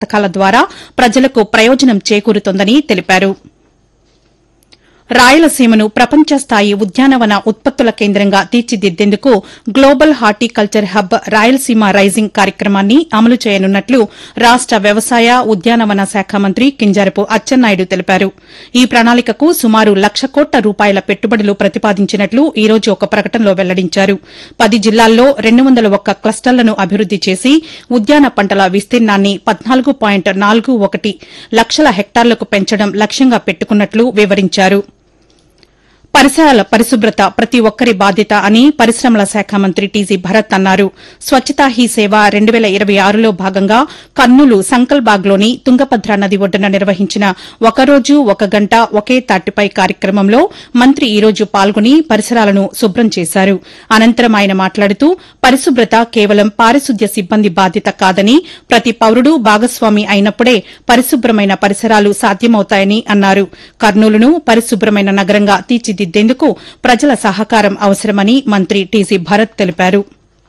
పథకాల ద్వారా ప్రజలకు ప్రయోజనం చేకూరుతోందని తెలిపారు రాయలసీమను ప్రపంచ స్థాయి ఉద్యానవన ఉత్పత్తుల కేంద్రంగా తీర్చిదిద్దేందుకు global horticulture hub Rayalaseema rising కార్యక్రమాన్ని అమలు చేయనున్నట్లు రాష్ట వ్యవసాయ ఉద్యానవన శాఖ మంత్రి కింజరపు అచ్చెన్నాయుడు తెలిపారు ఈ ప్రణాళికకు సుమారు లక్ష కోట్ల రూపాయల పెట్టుబడులు ప్రతిపాదించినట్లు ఈ రోజు ఒక ప్రకటనలో వెల్లడించారు పది జిల్లాల్లో రెండు వందల ఒక్క క్లస్టర్లను అభివృద్ది చేసి ఉద్యాన పంటల విస్తీర్ణాన్ని పద్నాలుగు పాయింట్ నాలుగు ఒకటి లక్షల హెక్టార్లకు పెంచడం లక్ష్యంగా పెట్టుకున్నట్లు వివరించారు పరిసరాల పరిశుభ్రత ప్రతి ఒక్కరి బాధ్యత అని పరిశ్రమల శాఖ మంత్రి టీజీ భరత్ అన్నారు స్వచ్ఛతా హీ సేవ రెండు వేల ఇరవై ఆరులో భాగంగా కర్నూలు సంకల్బాగ్లోని తుంగభద్ర నది ఒడ్డున నిర్వహించిన ఒకరోజు ఒక గంట ఒకే తాటిపై కార్యక్రమంలో మంత్రి ఈ రోజు పాల్గొని పరిసరాలను శుభ్రం చేశారు అనంతరం ఆయన మాట్లాడుతూ పరిశుభ్రత కేవలం పారిశుద్ధ్య సిబ్బంది బాధ్యత కాదని ప్రతి పౌరుడు భాగస్వామి అయినప్పుడే పరిశుభ్రమైన పరిసరాలు సాధ్యమవుతాయని అన్నారు కర్నూలును పరిశుభ్రమైన నగరంగా తీర్చిదిద్దేందుకు ప్రజల సహకారం అవసరమని మంత్రి టీజీ భరత్ తెలిపారు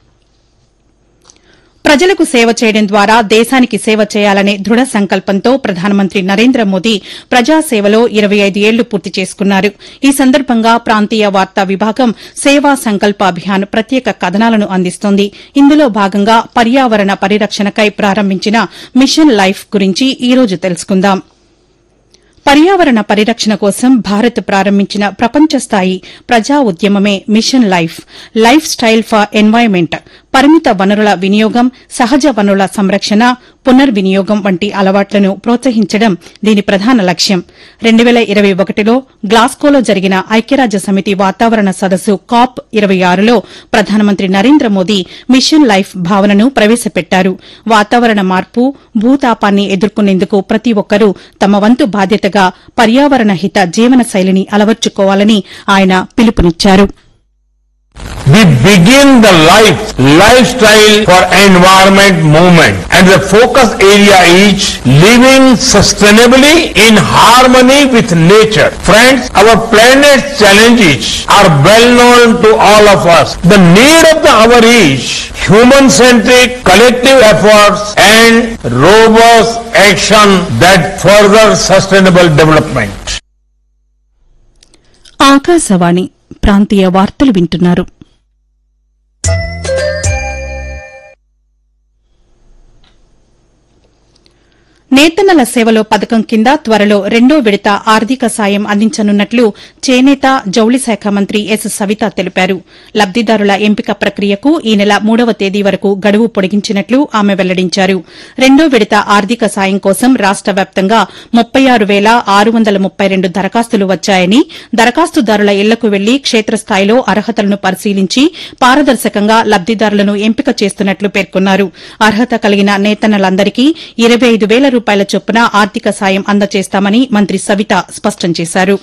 ప్రజలకు సేవ చేయడం ద్వారా దేశానికి సేవ చేయాలనే దృఢ సంకల్పంతో ప్రధానమంత్రి నరేంద్ర మోదీ ప్రజాసేవలో ఇరవై ఐదు ఏళ్లు పూర్తి చేసుకున్నారు ఈ సందర్భంగా ప్రాంతీయ వార్తా విభాగం సేవా సంకల్ప అభియాన్ ప్రత్యేక కథనాలను అందిస్తోంది ఇందులో భాగంగా పర్యావరణ పరిరక్షణకై ప్రారంభించిన మిషన్ లైఫ్ గురించి ఈ రోజు తెలుసుకుందాం పర్యావరణ పరిరక్షణ కోసం భారత్ ప్రారంభించిన ప్రపంచ స్థాయి ప్రజా ఉద్యమమే mission life lifestyle for environment పరిమిత వనరుల వినియోగం సహజ వనరుల సంరక్షణ పునర్వినియోగం వంటి అలవాట్లను ప్రోత్సహించడం దీని ప్రధాన లక్ష్యం రెండు వేల ఇరవై ఒకటిలో గ్లాస్కోలో జరిగిన ఐక్యరాజ్య సమితి వాతావరణ సదస్సు కాప్ ఇరవై ఆరులో ప్రధానమంత్రి నరేంద్ర మోదీ మిషన్ లైఫ్ భావనను ప్రవేశపెట్టారు వాతావరణ మార్పు భూతాపాన్ని ఎదుర్కొనేందుకు ప్రతి ఒక్కరూ తమ వంతు బాధ్యతగా పర్యావరణ హిత జీవన శైలిని అలవర్చుకోవాలని ఆయన పిలుపునిచ్చారు We begin the life lifestyle for environment movement and the focus area is living sustainably in harmony with nature. Friends, our planet's challenges are well known to all of us. The need of the hour is human-centric collective efforts and robust action that further sustainable development. Akashvani ప్రాంతీయ వార్తలు వింటున్నారు నేతన్నల సేవలో పథకం కింద త్వరలో రెండో విడత ఆర్థిక సాయం అందించనున్నట్లు చేనేత జౌళి శాఖ మంత్రి ఎస్ సవిత తెలిపారు లబ్దిదారుల ఎంపిక ప్రక్రియకు ఈ నెల మూడవ తేదీ వరకు గడువు పొడిగించినట్లు ఆమె వెల్లడించారు రెండో విడత ఆర్థిక సాయం కోసం రాష్ట వ్యాప్తంగా ముప్పై ఆరు వేల ఆరు వందల ముప్పై రెండు దరఖాస్తులు వచ్చాయని దరఖాస్తుదారుల ఇళ్లకు వెళ్లి క్షేత్రస్థాయిలో అర్హతలను పరిశీలించి పారదర్శకంగా లబ్దిదారులను ఎంపిక చేస్తున్నట్లు పేర్కొన్నారు అర్హత కలిగిన నేతన్నలందరికీ ఇరవై ఐదు వేల రూపాయల చొప్పున ఆర్థిక సాయం అందజేస్తామని మంత్రి సవిత స్పష్టం చేశారు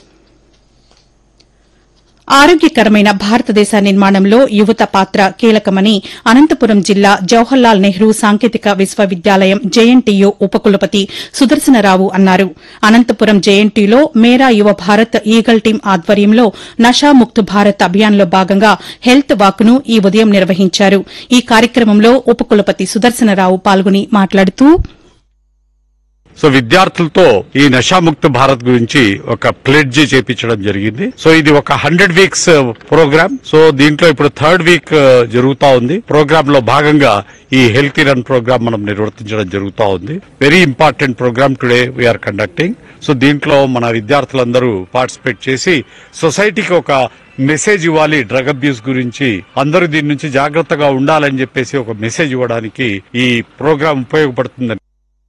ఆరోగ్యకరమైన భారతదేశ నిర్మాణంలో యువత పాత్ర కీలకమని అనంతపురం జిల్లా జవహర్లాల్ నెహ్రూ సాంకేతిక విశ్వవిద్యాలయం జేఎన్టీయూ ఉపకులపతి సుదర్శనరావు అన్నారు అనంతపురం జేఎన్టీయూలో మేరా యువ భారత్ ఈగల్ టీం ఆధ్వర్యంలో నషాముక్త్ భారత్ అభియాన్లో భాగంగా హెల్త్ వాక్ను ఈ ఉదయం నిర్వహించారు ఈ కార్యక్రమంలో ఉపకులపతి సుదర్శనరావు పాల్గొని మాట్లాడుతూ సో విద్యార్థులతో ఈ నషాముక్త భారత్ గురించి ఒక ప్లెడ్జ్ చేపించడం జరిగింది సో ఇది ఒక హండ్రెడ్ వీక్స్ ప్రోగ్రామ్ సో దీంట్లో ఇప్పుడు థర్డ్ వీక్ జరుగుతా ఉంది ప్రోగ్రామ్ లో భాగంగా ఈ హెల్తీ రన్ ప్రోగ్రామ్ మనం నిర్వర్తించడం జరుగుతా ఉంది very important programme today we are conducting so దీంట్లో మన విద్యార్థులందరూ పార్టిసిపేట్ చేసి సొసైటీకి ఒక మెసేజ్ ఇవ్వాలి డ్రగ్ అబ్యూస్ గురించి అందరూ దీని నుంచి జాగ్రత్తగా ఉండాలని చెప్పేసి ఒక మెసేజ్ ఇవ్వడానికి ఈ ప్రోగ్రామ్ ఉపయోగపడుతుందని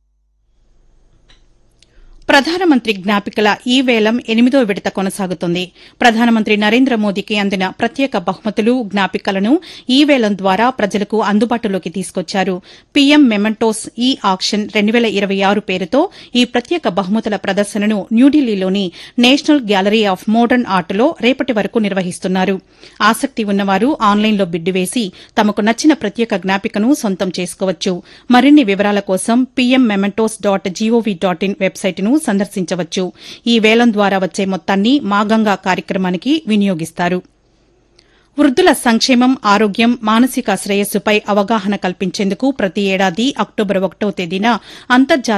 ప్రధానమంత్రి జ్ఞాపికల ఈ వేలం ఎనిమిదో విడత కొనసాగుతుంది ప్రధానమంత్రి నరేంద్ర మోదీకి అందిన ప్రత్యేక బహుమతులు జ్ఞాపికలను ఈ వేలం ద్వారా ప్రజలకు అందుబాటులోకి తీసుకొచ్చారు పీఎం మెమెంటోస్ ఈ ఆక్షన్ రెండు వేల ఇరవై ఆరు పేరుతో ఈ ప్రత్యేక బహుమతుల ప్రదర్శనను న్యూఢిల్లీలోని నేషనల్ గ్యాలరీ ఆఫ్ మోడర్న్ ఆర్ట్లో రేపటి వరకు నిర్వహిస్తున్నారు ఆసక్తి ఉన్నవారు ఆన్లైన్లో బిడ్డు వేసి తమకు నచ్చిన ప్రత్యేక జ్ఞాపికను సొంతం చేసుకోవచ్చు మరిన్ని వివరాల కోసం PM mementos dot GOV dot in వెబ్సైట్ను సందర్శించవచ్చు ఈ వేలం ద్వారా వచ్చే మొత్తాన్ని మాగంగా కార్యక్రమానికి వినియోగిస్తారు వృద్దుల సంక్షేమం ఆరోగ్యం మానసిక శ్రేయస్సుపై అవగాహన కల్పించేందుకు ప్రతి ఏడాది అక్టోబర్ ఒకటో తేదీన అంతర్జాతీయ